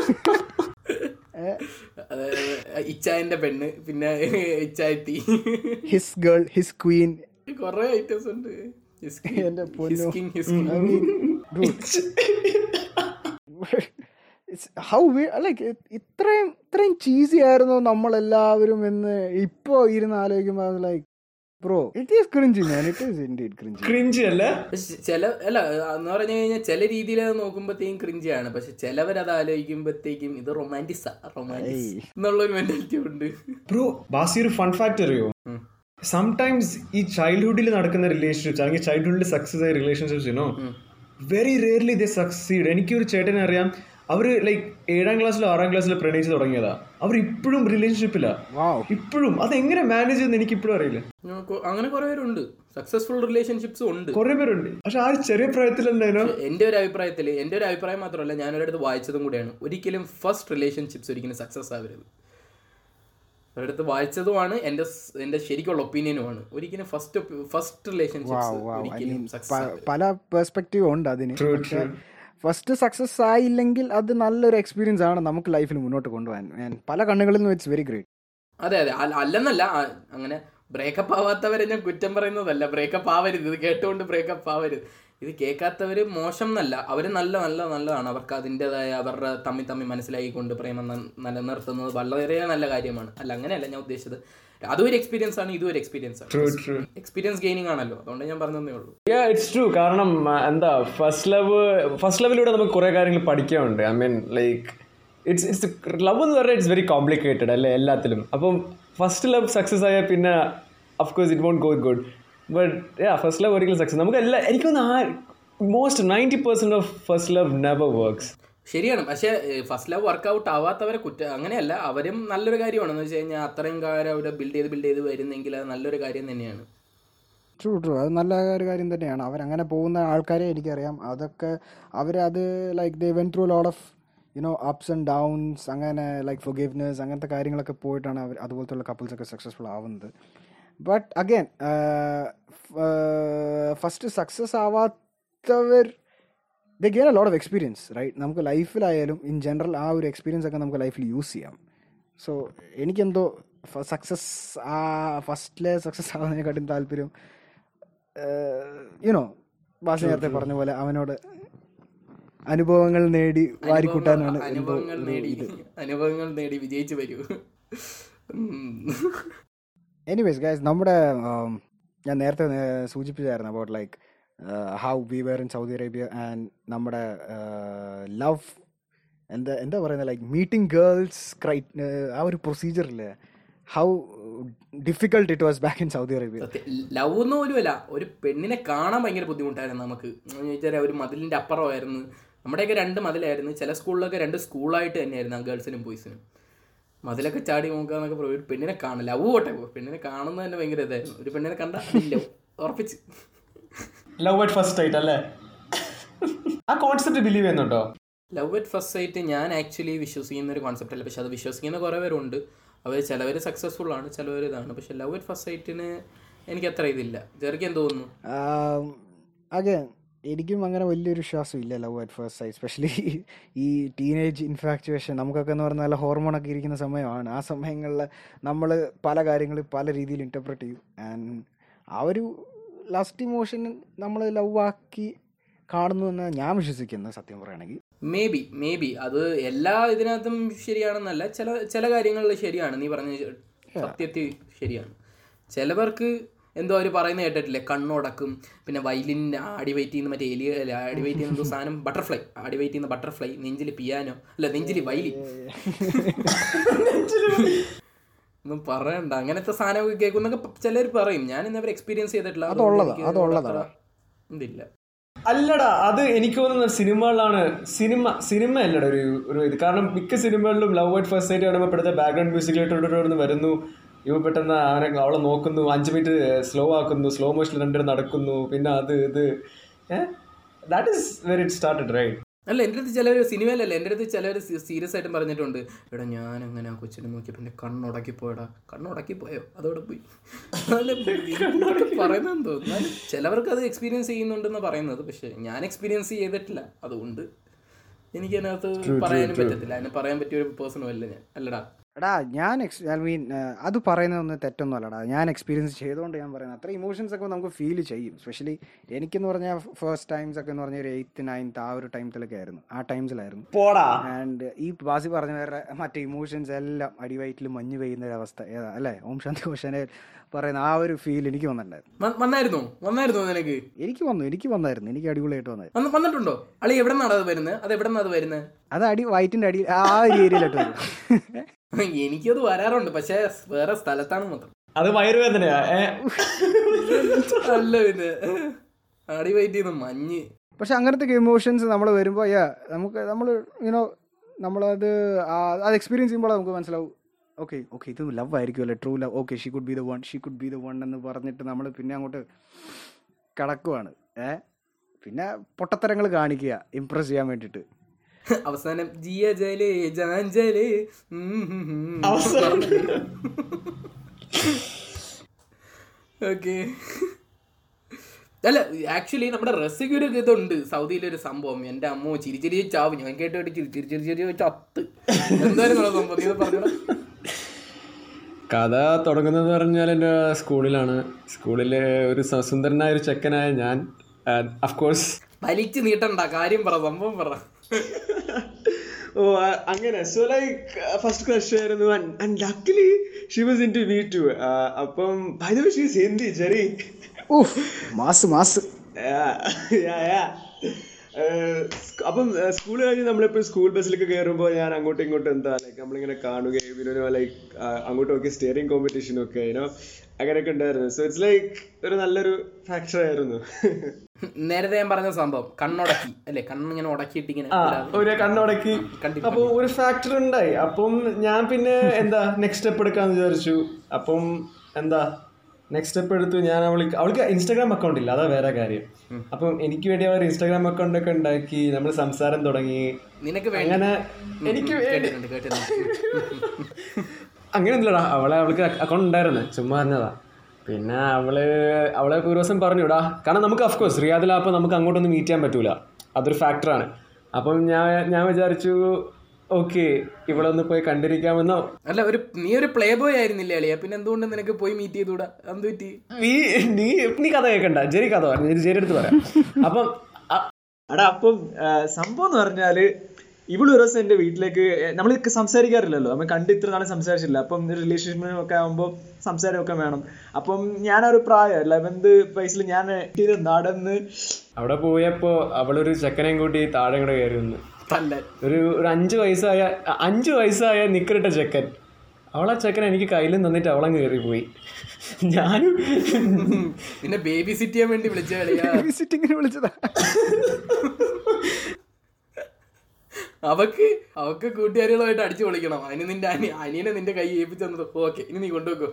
അതായത് ഇച്ചായന്റെ പെണ്ണ് പിന്നെ ഇച്ചായത്തി ഹിസ് ഗേൾ ഹിസ് ക്വീൻ കൊറേ ഐറ്റംസ് ഉണ്ട് ഹിസ്കിങ്, എന്റെ പൊന്നോ. ഹിസ്കിങ്, ഹിസ്കിങ്. ഹൗ ലൈക്ക് ഇത്രയും ഇത്രയും ചീസി ആയിരുന്നു നമ്മളെല്ലാവരും എന്ന് ഇപ്പോ ഇരുന്ന് ആലോചിക്കുമ്പോൾ like bro it is cringey man it is indeed cringey cringe അല്ലേ പക്ഷെ ചില അല്ല എന്ന് പറഞ്ഞു കഴിഞ്ഞാൽ ചില രീതിയിൽ അത് നോക്കുമ്പോഴത്തേക്കും ക്രിഞ്ചിയാണ് പക്ഷെ ചിലവരത് ആലോചിക്കുമ്പോഴത്തേക്കും ഇത് റൊമാൻറ്റിസാ റൊമാൻറ്റിസ് എന്നുള്ളൊരു മെന്റാലിറ്റി ഉണ്ട് ബ്രോ ബാസി ഒരു ഫൺ ഫാക്ട് അറിയോ സംടൈംസ് ഈ ചൈൽഡ്ഹുഡിൽ നടക്കുന്ന റിലേഷൻഷിപ്സ് അല്ലെങ്കിൽ ചൈൽഡ്ഹുഡിൽ സക്സസ് ആയ relationships you know very rarely they succeed എനിക്കൊരു ചേട്ടനെ അറിയാം അവര് ലൈക്ക് ഏഴാം ക്ലാസ്സിലോ ആറാം ക്ലാസ്സിലോ പ്രണയിച്ച് തുടങ്ങിയതാ അവർ ഇപ്പോഴും റിലേഷൻഷിപ്പില്ല Wow. ഇപ്പോഴും അത് എങ്ങനെ മാനേജ് ചെയ്യുന്ന എനിക്ക് ഇപ്പോഴും അറിയില്ല ഞങ്ങൾക്ക് അങ്ങനെ കുറെ പേരുണ്ട് സക്സസ്ഫുൾ റിലേഷൻഷിപ്സും ഉണ്ട് കുറെ പേരുണ്ട് പക്ഷെ ആ ഒരു ചെറിയ പ്രായത്തിൽ എന്തായാലും എൻ്റെ ഒരു അഭിപ്രായത്തിൽ എൻ്റെ ഒരു അഭിപ്രായം മാത്രമല്ല ഞാൻ ഒരിടത്ത് വായിച്ചതും കൂടെയാണ് ഒരിക്കലും ഫസ്റ്റ് റിലേഷൻഷിപ്സ് ഒരിക്കലും സക്സസ് ആവരുത് ഒരിടത്ത് വായിച്ചതുമാണ് എൻ്റെ സ്- എൻ്റെ ശരിക്കുള്ള ഒപ്പീനിയനുമാണ് ഒരിക്കലും first first relationships Wow, I ഒരിക്കലും mean, സക്സസ് പ- പല പെർസ്പെക്റ്റീവ് ഉണ്ട് അതിന് True, പക്ഷെ ഫസ്റ്റ് സക്സസ് ആയില്ലെങ്കിൽ അത് നല്ലൊരു എക്സ്പീരിയൻസ് ആണ് നമുക്ക് ലൈഫിൽ മുന്നോട്ട് കൊണ്ടുപോകാൻ ഞാൻ പല കണ്ണുകളിൽ നിന്നും ഇറ്റ്സ് വെരി ഗ്രേറ്റ് അതെ അതെ അല്ല- അല്ലെന്നല്ല ആ, അങ്ങനെ ബ്രേക്കപ്പ് ആവാത്തവരെ ഞാൻ കുറ്റം പറയുന്നതല്ല ബ്രേക്കപ്പ് ആവരുത് ഇത് കേട്ടുകൊണ്ട് ബ്രേക്കപ്പ് ആവരുത് ഇത് കേൾക്കാത്തവർ മോശം എന്നല്ല അവർ നല്ല നല്ല നല്ലതാണ് അവർക്ക് അതിൻ്റെതായ അവരുടെ തമ്മി തമ്മി മനസ്സിലാക്കിക്കൊണ്ട് പ്രേമം ന- നിലനിർത്തുന്നത് വളരെ നല്ല കാര്യമാണ് അല്ല അങ്ങനെയല്ല ഞാൻ ഉദ്ദേശിച്ചത് അതും ഒരു എക്സ്പീരിയൻസ് ആണ് ഇതും ഒരു എക്സ്പീരിയൻസ് True, ആണ് true. എക്സ്പീരിയൻസ് ഗെയിനിങ് ആണല്ലോ അതുകൊണ്ട് ഞാൻ പറഞ്ഞതേ ഉള്ളൂ ഇറ്റ്സ് ട്രൂ കാരണം ആ, എന്താ ഫസ്റ്റ് ലവ് ഫസ്റ്റ് ലെവലിലൂടെ നമുക്ക് കുറേ കാര്യങ്ങൾ പഠിക്കാനുണ്ട് I mean like it's it's love എന്ന് പറഞ്ഞാൽ ഇറ്റ്സ് വെരി കോംപ്ലിക്കേറ്റഡ് അല്ലേ എല്ലാത്തിലും അപ്പം ഫസ്റ്റ് ലവ് സക്സസ് ആയാൽ പിന്നെ of course it won't go good but yeah first love ഒരിക്കലും സക്സസ് നമുക്ക് എല്ലാ എനിക്കൊന്ന് ആ most ninety percent of first love never works ശരിയാണ് പക്ഷേ ഫസ്റ്റ് ലവ് വർക്കൗട്ട് ആവാത്തവരെ കുറ്റ അങ്ങനെയല്ല അവരും നല്ലൊരു കാര്യമാണ് എന്ന് വെച്ച് കഴിഞ്ഞാൽ അത്രയും കാലം അവിടെ ബിൽഡ് ചെയ്ത് ബിൽഡ് ചെയ്ത് വരുന്നെങ്കിൽ അത് നല്ലൊരു കാര്യം തന്നെയാണ് ട്രൂ ട്രൂ അത് നല്ല ഒരു കാര്യം തന്നെയാണ് അവരങ്ങനെ പോകുന്ന ആൾക്കാരെ എനിക്കറിയാം അതൊക്കെ അവരത് like they went through load of you know ups and downs അങ്ങനെ ലൈക്ക് ഫൊഗിവ്നെസ് അങ്ങനത്തെ കാര്യങ്ങളൊക്കെ പോയിട്ടാണ് അവർ അതുപോലത്തെ കപ്പിൾസ് ഒക്കെ സക്സസ്ഫുൾ ആവുന്നത് ബട്ട് അഗൈൻ ഫസ്റ്റ് സക്സസ് ആവാത്തവർ they gain a lot of experience right നമുക്ക് ലൈഫിലായാലും ഇൻ ജനറൽ ആ ഒരു എക്സ്പീരിയൻസ് ഒക്കെ നമുക്ക് ലൈഫിൽ യൂസ് ചെയ്യാം സോ എനിക്കെന്തോ സക്സസ് ആ ഫസ്റ്റിലെ സക്സസ് ആവുന്നതിനെക്കാട്ടും താല്പര്യം യുനോ ബാസ് നേരത്തെ പറഞ്ഞ പോലെ അവനോട് അനുഭവങ്ങൾ നേടി വാരിക്കൂട്ടാനാണ് എന്തോ അനുഭവങ്ങൾ ഒരു നേടി ഇത് അനുഭവങ്ങൾ നേടി വിജയിച്ചു വരൂ ഉം. എനിവേസ് ഗൈസ് നമ്മുടെ um, ഞാൻ നേരത്തെ നേ- സൂചിപ്പിച്ചായിരുന്നു about like how we were in Saudi Arabia and നമ്മുടെ ലവ് എന്താ എന്താ പറയുന്നത് ലൈക്ക് മീറ്റിംഗ് ഗേൾസ് ക്രൈ ആ ഒരു പ്രൊസീജിയർ ഇല്ലേ how difficult it was back in Saudi Arabia സത്യം ലവ് ഒന്നും പോലുമല്ല ഒരു പെണ്ണിനെ കാണാൻ ഭയങ്കര ബുദ്ധിമുട്ടായിരുന്നു നമുക്ക് എന്ന് വെച്ചാൽ ഒരു മതിലിന്റെ അപ്പുറമായിരുന്നു നമ്മുടെയൊക്കെ രണ്ട് മതിലായിരുന്നു ചില സ്കൂളിലൊക്കെ രണ്ട് സ്കൂളായിട്ട് തന്നെയായിരുന്നു ആ ഗേൾസിനും ബോയ്സിനും മതിലൊക്കെ ചാടി നോക്കുക എന്നൊക്കെ പറയും ഒരു പെണ്ണിനെ കാണും ലവ് പോട്ടെ പെണ്ണിനെ കാണുന്നത് തന്നെ ഭയങ്കര ഇതായിരുന്നു ഒരു പെണ്ണിനെ കണ്ട ലവ് ഉറപ്പിച്ച് ലവ് അറ്റ് ഫസ്റ്റ് ആയിട്ട് അല്ലേ ആ കോൺസെപ്റ്റ് ബിലീവ് ചെയ്യുന്നുണ്ടോ ലവ് അറ്റ് ഫസ്റ്റ് സൈറ്റ് ഞാൻ ആക്ച്വലി വിശ്വസിക്കുന്ന ഒരു കോൺസെപ്റ്റ് അല്ല പക്ഷെ അത് വിശ്വസിക്കുന്ന കുറേ പേരുണ്ട് അവർ ചിലവർ സക്സസ്ഫുൾ ആണ് ചിലവർ ഇതാണ് പക്ഷെ ലവ് അറ്റ് ഫസ്റ്റ് സൈറ്റിന് എനിക്ക് അത്ര ഇതില്ല ചെറുക്ക് എന്ത് തോന്നുന്നു അഗൈൻ എനിക്കും അങ്ങനെ വലിയൊരു വിശ്വാസം ഇല്ല love at first sight specially ഈ ടീനേജ് ഇൻഫാക്ച്വേഷൻ നമുക്കൊക്കെ എന്ന് പറഞ്ഞാൽ ഹോർമോണൊക്കെ ഇരിക്കുന്ന സമയമാണ് ആ സമയങ്ങളിൽ നമ്മൾ പല കാര്യങ്ങൾ പല രീതിയിൽ ഇൻ്റർപ്രറ്റ് ചെയ്യും ആൻഡ് ആ ഒരു ലാസ്റ്റ് ഇമോഷൻ നമ്മൾ ലവ് ആക്കി കാണുന്നു എന്ന് ഞാൻ വിശ്വസിക്കുന്നത് സത്യം പറയുകയാണെങ്കിൽ മേ ബി മേ ബി അത് എല്ലാ ഇതിനകത്തും ശരിയാണെന്നല്ല ചില ചില കാര്യങ്ങളിൽ ശരിയാണ് നീ പറഞ്ഞ സത്യത്തിൽ ശരിയാണ് ചിലവർക്ക് എന്തോ അവർ പറയുന്നത് കേട്ടിട്ടില്ലേ കണ്ണുടക്കും പിന്നെ വയലിൻ ആടി വെയിറ്റ് ചെയ്യുന്ന മറ്റേ എലി അല്ല ആടി വെയിറ്റ് ചെയ്യുന്ന എന്തോ സാധനം ബട്ടർഫ്ലൈ ആടി വെയിറ്റ് ചെയ്യുന്ന ബട്ടർഫ്ലൈ നെഞ്ചിൽ പിയാനോ അല്ല നെഞ്ചിൽ വയലിൻ ഒന്നും പറയണ്ട അങ്ങനത്തെ സാധനമൊക്കെ കേൾക്കുന്നൊക്കെ ചിലർ പറയും ഞാൻ ഇന്നവർ എക്സ്പീരിയൻസ് ചെയ്തിട്ടില്ല അതുള്ളതാ, അതുകൊണ്ട് എനിക്ക് അതുള്ളതാ. അത്ര ഇതില്ല അല്ലടാ അത് എനിക്ക് തോന്നുന്ന സിനിമകളിലാണ് സിനിമ സിനിമ അല്ലടാ ഒരു ഒരു ഇത് കാരണം മിക്ക സിനിമകളിലും ലവ് അറ്റ് ഫസ്റ്റ് സൈറ്റ് കാണുമ്പോൾ ഇപ്പോഴത്തെ ബാക്ക്ഗ്രൗണ്ട് മ്യൂസിക്കിലായിട്ട് വരുന്നു ഇവ പെട്ടെന്ന് അവനെ അവളെ നോക്കുന്നു അഞ്ച് മിനിറ്റ് സ്ലോ ആക്കുന്നു സ്ലോ മോഷനിൽ രണ്ടുപേരും നടക്കുന്നു പിന്നെ അത് ഇത് that is very it started right അല്ല എൻ്റെ അടുത്ത് ചിലർ സിനിമയിലല്ല എൻ്റെ അടുത്ത് ചിലർ സീരിയസ് ആയിട്ടും പറഞ്ഞിട്ടുണ്ട് എടാ ഞാൻ അങ്ങനെ ആ കൊച്ചിനെ നോക്കിയപ്പോൾ എൻ്റെ കണ്ണുടക്കി പോയടാ കണ്ണുടക്കി പോയോ അതോടെ പോയി അല്ല, ഇങ്ങോട്ട് പറയുന്നതെന്ന് തോന്നുന്നു ചിലവർക്ക് അത് എക്സ്പീരിയൻസ് ചെയ്യുന്നുണ്ടെന്ന് പറയുന്നത് പക്ഷേ ഞാൻ എക്സ്പീരിയൻസ് ചെയ്തിട്ടില്ല അതുകൊണ്ട് എനിക്ക് അതിനകത്ത് പറയാനും പറ്റത്തില്ല അതിന് പറയാൻ പറ്റിയ ഒരു പേഴ്സണും അല്ല ഞാൻ അല്ലടാ എടാ ഞാൻ എക്സ് ഐ മീൻ അത് പറയുന്നതൊന്നും തെറ്റൊന്നും അല്ലടാ ഞാൻ എക്സ്പീരിയൻസ് ചെയ്തുകൊണ്ട് ഞാൻ പറയുന്നത് അത്ര ഇമോഷൻസ് ഒക്കെ നമുക്ക് ഫീൽ ചെയ്യും സ്പെഷ്യലി എനിക്കെന്ന് പറഞ്ഞാൽ ഫസ്റ്റ് ടൈംസ് ഒക്കെ എന്ന് പറഞ്ഞാൽ ഒരു എയ്ത്ത് നയൻത്ത് ആ ഒരു ടൈമിലൊക്കെ ആയിരുന്നു ആ ടൈംസിലായിരുന്നു പോടാ ആൻഡ് ഈ ബാസി പറഞ്ഞ വേറെ മറ്റേ ഇമോഷൻസ് എല്ലാം അടിവയറ്റിൽ മഞ്ഞ് പെയ്യുന്ന ഒരു അവസ്ഥ ഏതാ അല്ലേ ഓം ശാന്തി ഭൂഷനെ പറയുന്ന ആ ഒരു ഫീൽ എനിക്ക് വന്നിട്ടുണ്ടായിരുന്നു വ- വന്നായിരുന്നോ വന്നായിരുന്നോ നിനക്ക് എനിക്ക് വന്നു എനിക്ക് വന്നായിരുന്നു എനിക്ക് അടിപൊളിയായിട്ട് വന്നായിരുന്നു വന്ന് വന്നിട്ടുണ്ടോ അളി എവിടെ നിന്നാണ് അത് വരുന്നത് അത് എവിടെ നിന്നാണ് അത് വരുന്നത് അത് അടി വയറ്റിൻ്റെ അടി ആ ഒരു ഏരിയയിലോട്ട് വരും എനിക്കത് വരാറുണ്ട് പക്ഷേ വേറെ സ്ഥലത്താണ് മാത്രം അത് വയറുവേദനയാ ഏ അല്ല പിന്നെ അടി വെയിറ്റ് ചെയ്യുന്ന മഞ്ഞ് പക്ഷെ അങ്ങനത്തെ ഇമോഷൻസ് നമ്മൾ വരുമ്പോൾ യാ നമുക്ക് നമ്മൾ യുനോ നമ്മളത് ആ- അത് എക്സ്പീരിയൻസ് ചെയ്യുമ്പോൾ നമുക്ക് മനസ്സിലാവും ഓക്കെ ഓക്കെ ഇത് ലവ് ആയിരിക്കുമല്ലേ true love okay she could be the one she could be the one എന്ന് പറഞ്ഞിട്ട് നമ്മൾ പിന്നെ അങ്ങോട്ട് കടക്കുവാണ് ഏ പിന്നെ പൊട്ടത്തരങ്ങൾ കാണിക്കുക ഇമ്പ്രസ് ചെയ്യാൻ വേണ്ടിയിട്ട് അവസാനം ജിയ ജല് ജാൻ ജല് ഓക്കെ അല്ല ആക്ച്വലി നമ്മുടെ റസിക്ക് ഒരു ഇതുണ്ട് സൗദിയിലൊരു സംഭവം എൻ്റെ അമ്മോ ചിരി ചിരി ചാവും ഞാൻ കേട്ട് കേട്ട് ചിരി ചിരി ചിരി ചിരി ചത്ത് എന്തായിരുന്നു ആ സംഭവം നീ ഒന്ന് പറഞ്ഞോടാ കഥ തുടങ്ങുന്നത് പറഞ്ഞാൽ എൻ്റെ സ്കൂളിലാണ് സ്കൂളിലെ ഒരു സ- സുന്ദരനായ ഒരു ചെക്കനായ ഞാൻ അഫ്കോഴ്സ് വലിച്ചു നീട്ടണ്ട കാര്യം പറ സംഭവം പറ ഓ ആ- അങ്ങനെ സോ ലൈക്ക് ഫസ്റ്റ് ക്രഷ് ആയിരുന്നു and luckily she was in two V two അപ്പം by the way she is Hindi cherry ഊഫ് മാസ് മാസ് അപ്പം സ്കൂൾ കഴിഞ്ഞ് നമ്മളിപ്പോൾ സ്കൂൾ ബസ്സിലൊക്കെ കയറുമ്പോൾ ഞാൻ അങ്ങോട്ടും ഇങ്ങോട്ടും എന്താ ലൈക്ക് നമ്മളിങ്ങനെ കാണുകയും പിന്നെ ലൈക്ക് അങ്ങോട്ടും ഒക്കെ സ്റ്റിയറിംഗ് കോമ്പറ്റീഷനും ഒക്കെ യുനോ അങ്ങനെയൊക്കെ ഉണ്ടായിരുന്നു സോ ഇറ്റ്സ് ലൈക്ക് ഒരു നല്ലൊരു ഫാക്ടർ ആയിരുന്നു നേരത്തെ ഞാൻ പറഞ്ഞ സംഭവം കണ്ണുടക്കി അല്ലേ കണ്ണിങ്ങനെ ഉടക്കിയിട്ട് ഇങ്ങനെ ആ ഒരു കണ്ണുടക്കി കണ്ടില്ല. അപ്പോൾ ഒരു ഫാക്ടർ ഉണ്ടായി അപ്പം ഞാൻ പിന്നെ എന്താ നെക്സ്റ്റ് സ്റ്റെപ്പ് എടുക്കാന്ന് വിചാരിച്ചു അപ്പം എന്താ നെക്സ്റ്റ് സ്റ്റെപ്പ് എടുത്തു ഞാൻ അവൾക്ക് അവൾക്ക് ഇൻസ്റ്റാഗ്രാം അക്കൗണ്ട് ഇല്ല അതാ വേറെ കാര്യം അപ്പം എനിക്ക് വേണ്ടി അവർ ഇൻസ്റ്റാഗ്രാം അക്കൗണ്ട് ഒക്കെ ഉണ്ടാക്കി നമ്മൾ സംസാരം തുടങ്ങി നിനക്ക് വേണ്ടി അങ്ങനെ എനിക്ക് വേണ്ടി കേട്ടിട്ടുണ്ട് കേട്ടിട്ടുണ്ട് അങ്ങനെ ഒന്നുമില്ലടാ അവളെ അവൾക്ക് അക്കൗണ്ട് ഉണ്ടായിരുന്നു ചുമ്മാ പറഞ്ഞതാ പിന്നെ അവള് അവളെ ഒരു ദിവസം പറഞ്ഞു ഇടാ കാരണം നമുക്ക് അഫ്കോഴ്സ് റിയാദിലാപ്പോൾ നമുക്ക് അങ്ങോട്ടൊന്നും മീറ്റ് ചെയ്യാൻ പറ്റൂല അതൊരു ഫാക്ടറാണ് അപ്പം ഞാൻ ഞാൻ വിചാരിച്ചു ഓക്കെ ഇവിടെ ഒന്ന് പോയി കണ്ടിരിക്കാമെന്നോ അല്ല ഒരു നീ ഒരു പ്ലേ ബോയ് ആയിരുന്നില്ലേ അളിയ പിന്നെ എന്തുകൊണ്ട് നിനക്ക് പോയി മീറ്റ് ചെയ്തുകൂടാ എന്ത് പറ്റി നീ നീ നീ കഥ കേൾക്കണ്ട ജെറി കഥ പറഞ്ഞു ജെറി അടുത്ത് പറയാം അപ്പം അ- എടാ അപ്പം ആ, സംഭവം എന്ന് പറഞ്ഞാല് ഇവള് ഒരു ദിവസം എന്റെ വീട്ടിലേക്ക് നമ്മൾ സംസാരിക്കാറില്ലല്ലോ നമ്മൾ കണ്ട് ഇത്ര നാളെ സംസാരിച്ചില്ല അപ്പം റിലേഷൻഷിപ്പ് ഒക്കെ ആകുമ്പോൾ സംസാരമൊക്കെ വേണം അപ്പം ഞാനൊരു പ്രായം ലെവൻത് വയസ്സിൽ ഞാൻ ഇത് നടന്ന് അവിടെ പോയപ്പോൾ അവളൊരു ചെക്കനെയും കൂട്ടി താഴെ കൂടെ കയറി വന്നു തല്ല ഒരു ഒരു അഞ്ച് വയസ്സായ അ- അഞ്ച് വയസ്സായ നിക്കറിട്ട ചെക്കൻ അവളെ ചെക്കൻ എനിക്ക് കയ്യിൽ നിന്നിട്ട് അവളങ്ങ് കയറിപ്പോയി ഞാനും നിന്നെ ബേബി സിറ്റ് ചെയ്യാൻ വേണ്ടി വിളിച്ച കളിയാ വിസിറ്റിങ്ങിന് വിളിച്ചതാ അവക്ക് അവക്ക് കൂട്ടുകാരികളുമായിട്ട് അടിച്ചു പൊളിക്കണം അതിന് നിന്റെ അനി അനിയനെ നിന്റെ കൈ ഏൽപ്പിച്ചു തന്നത് ഓക്കെ ഇനി നീ കൊണ്ടുവെക്കോ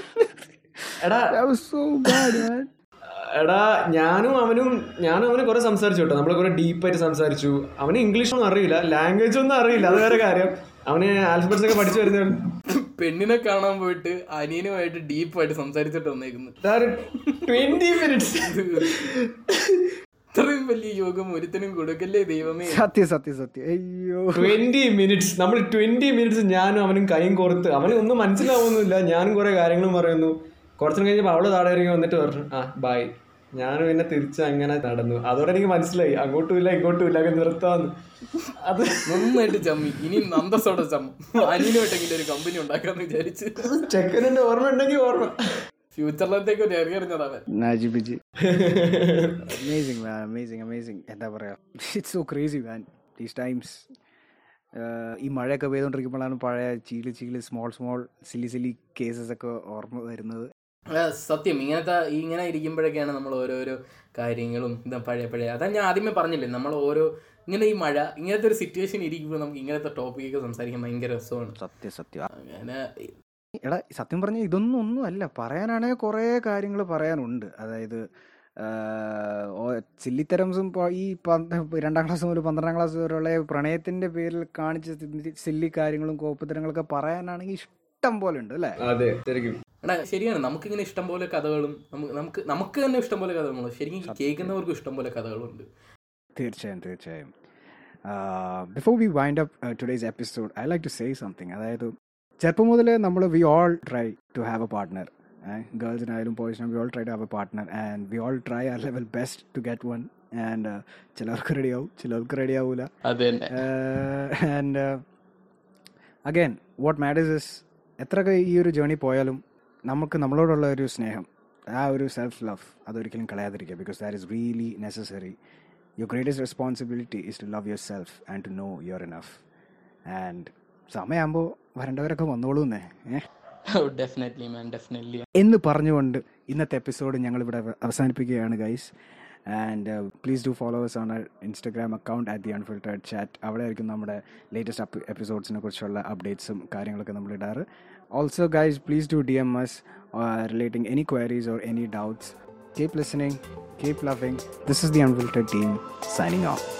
എടാ That was so bad, man. എടാ ഞാനും അവനും ഞാനും അവനും കുറെ സംസാരിച്ചു കേട്ടോ നമ്മൾ കുറെ ഡീപ്പായിട്ട് സംസാരിച്ചു അവന് ഇംഗ്ലീഷ് ഒന്നും അറിയില്ല ലാംഗ്വേജ് ഒന്നും അറിയില്ല അത് വേറെ കാര്യം അവന് ആൽഫബറ്റ്സ് ഒക്കെ പഠിച്ചു വരുന്നേ പെണ്ണിനെ കാണാൻ പോയിട്ട് അനിയനുമായിട്ട് ഡീപ്പായിട്ട് സംസാരിച്ചിട്ട് വന്നേക്കുന്നു ട്വന്റി മിനിറ്റ്സ് ഇത്രയും വലിയ യോഗം ഒരുത്തനും കൊടുക്കല്ലേ ദൈവമേ സത്യം സത്യം സത്യം അയ്യോ ട്വന്റി മിനിറ്റ്സ് നമ്മൾ ട്വന്റി മിനിറ്റ്സ് ഞാനും അവനും കൈയും കോർത്ത് അവന് ഒന്നും മനസ്സിലാവുന്നില്ല ഞാനും കുറെ കാര്യങ്ങളും പറയുന്നു കുറച്ചു കഴിഞ്ഞപ്പോൾ അവള് താഴെ ഇറങ്ങി വന്നിട്ട് പറഞ്ഞു ആ ബൈ ഞാനും പിന്നെ തിരിച്ച് അങ്ങനെ നടന്നു അതോടെ എനിക്ക് മനസ്സിലായി അങ്ങോട്ടും ഇല്ല ഇങ്ങോട്ടും ഇല്ല അങ്ങ് നിർത്താന്ന് അത് നന്നായിട്ട് ചമ്മി ഇനി അന്തസ്സോടെ ചമ്മ അനിയനുമായിട്ടെങ്കിലും ഒരു കമ്പനി ഉണ്ടാക്കാന്ന് വിചാരിച്ച് ചെക്കനിന്റെ ഓർമ്മ ഉണ്ടെങ്കിൽ ഓർമ്മ ഫ്യൂച്ചറിലത്തേക്ക് ഒരു എറിയറിഞ്ഞത് അവൻ നാജിബിജി അമേസിങ് മാൻ അമേസിങ് അമേസിങ് എന്താ പറയാ it's so crazy man these times ഈ മഴയൊക്കെ പെയ്തുകൊണ്ടിരിക്കുമ്പോഴാണ് പഴയ ചീല് ചീല് small small silly silly cases ഒക്കെ ഓർമ്മ വരുന്നത് ആ, സത്യം ഇങ്ങനത്തെ ഇങ്ങനെ ഇരിക്കുമ്പോഴൊക്കെയാണ് നമ്മൾ ഓരോരോ കാര്യങ്ങളും ഇതാ പഴയ പഴയ അതാ ഞാൻ ആദ്യമേ പറഞ്ഞില്ലേ നമ്മൾ ഓരോ ഇങ്ങനെ ഈ മഴ ഇങ്ങനത്തെ ഒരു സിറ്റുവേഷൻ ഇരിക്കുമ്പോൾ നമുക്ക് ഇങ്ങനത്തെ ടോപ്പിക്കൊക്കെ സംസാരിക്കാൻ ഭയങ്കര രസമാണ് സത്യം സത്യം അങ്ങനെ എടാ സത്യം പറഞ്ഞാൽ ഇതൊന്നും ഒന്നും അല്ല പറയാനാണെങ്കിൽ കുറേ കാര്യങ്ങൾ പറയാനുണ്ട് അതായത് സില്ലിത്തരംസും ഈ പന്ത- രണ്ടാം ക്ലാസ് മുതൽ പന്ത്രണ്ടാം ക്ലാസ് വരെയുള്ള പ്രണയത്തിന്റെ പേരിൽ കാണിച്ച സില്ലി കാര്യങ്ങളും കോപ്പത്തരങ്ങളൊക്കെ പറയാനാണെങ്കിൽ ഇഷ്ടം പോലെ ഉണ്ട് അല്ലേ അതെ ശരിക്കും എടാ ശരിയാണ് നമുക്കിങ്ങനെ ഇഷ്ടം പോലെ കഥകളും നമുക്ക് നമുക്ക് നമുക്ക് തന്നെ ഇഷ്ടം പോലെ കഥകളുണ്ട് ശരിക്കും കേൾക്കുന്നവർക്കും ഇഷ്ടം പോലെ കഥകളുണ്ട് തീർച്ചയായും തീർച്ചയായും before we wind up today's episode I like to say something അതായത് ചെറുപ്പം മുതലേ നമ്മൾ we all try to have a partner ഗേൾസിനായാലും ബോയ്സിനായാലും we all try to have a partner and we all try our level best to get one and ചിലർക്ക് ready ആവും ചിലർക്ക് ready ആവൂല അത് തന്നെ and again what matters is എത്രയൊക്കെ ഈ ഒരു ജേണി പോയാലും നമുക്ക് നമ്മളോടുള്ള ഒരു സ്നേഹം ആ ഒരു സെൽഫ് ലവ് അതൊരിക്കലും കളയാതിരിക്കുക because that is really necessary your greatest responsibility is to love yourself and to know your enough and സമയമാകുമ്പോൾ വരേണ്ടവരൊക്കെ വന്നോളൂന്നേ ഏഹ് ഡെഫിനറ്റ്ലി മാൻ ഡെഫിനറ്റ്ലി എന്ന് പറഞ്ഞുകൊണ്ട് ഇന്നത്തെ എപ്പിസോഡ് ഞങ്ങളിവിടെ അവസാനിപ്പിക്കുകയാണ് guys and please do follow us on our Instagram account at the unfiltered chat അവിടെ ആയിരിക്കും നമ്മുടെ ലേറ്റസ്റ്റ് എപ്പിസോഡ്സിനെ കുറിച്ചുള്ള അപ്ഡേറ്റ്സും കാര്യങ്ങളൊക്കെ നമ്മൾ ഇടാറ് also guys please do D M S relating any queries or any doubts keep listening keep loving this is the unfiltered team signing of